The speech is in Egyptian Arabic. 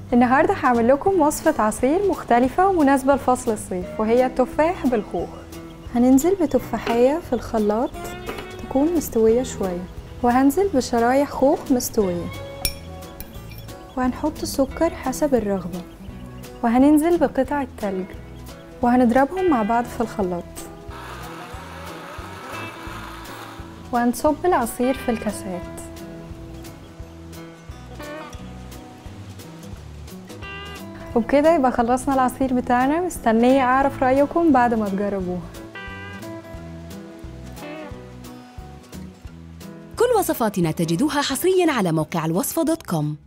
النهاردة هعمل لكم وصفة عصير مختلفة ومناسبة لفصل الصيف وهي التفاح بالخوخ هننزل بتفاحية في الخلاط تكون مستوية شوية وهنزل بشرايح خوخ مستوية وهنحط سكر حسب الرغبة وهننزل بقطع التلج وهنضربهم مع بعض في الخلاط وهنصب العصير في الكاسات وبكده يبقى خلصنا العصير بتاعنا مستنية أعرف رأيكم بعد ما تجربوه كل وصفاتنا تجدوها حصريا على موقع الوصفة دوت كوم